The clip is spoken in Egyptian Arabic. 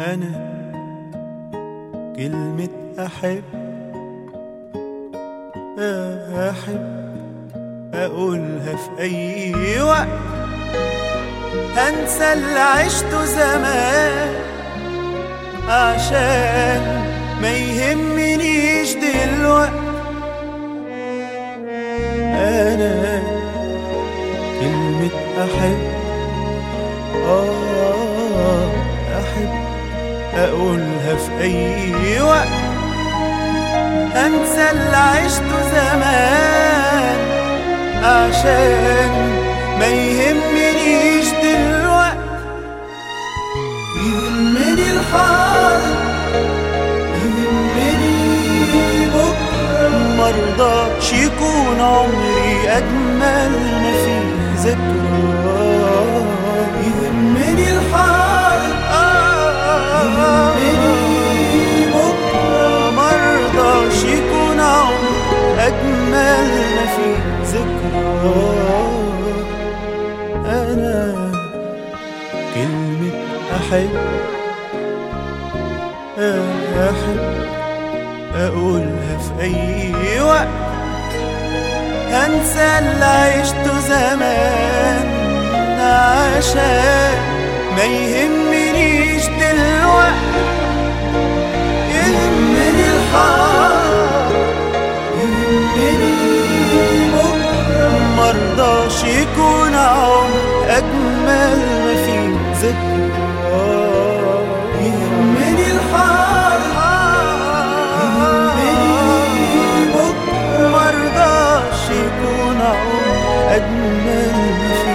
أنا كلمة أحب أحب أقولها في أي وقت هنسى اللي عشته زمان عشان ما يهمنيش دلوقت أنا كلمة أحب آه أحب أقولها في أي وقت أنسى اللي عشته زمان عشان ما يهمنيش دلوقت يهمني الحاضر يهمني بكرة مرضاش يكون عمري أجمل ما فيه ذكرى يهمني الحاضر يهمني بكرة مرضاش يكون عمري أجمل ما فيه ذكرى أنا كلمة أحب أحب أقولها في أي وقت هنسى اللي عشته زمان عشان ما يهمنيش دلوقت يهمني الحال يهمني بكرة مرضاش يكون عمر أجمل ما فيه ذكرى يهمني الحال يهمني بكرة مرضاش يكون عمر أجمل ما فيه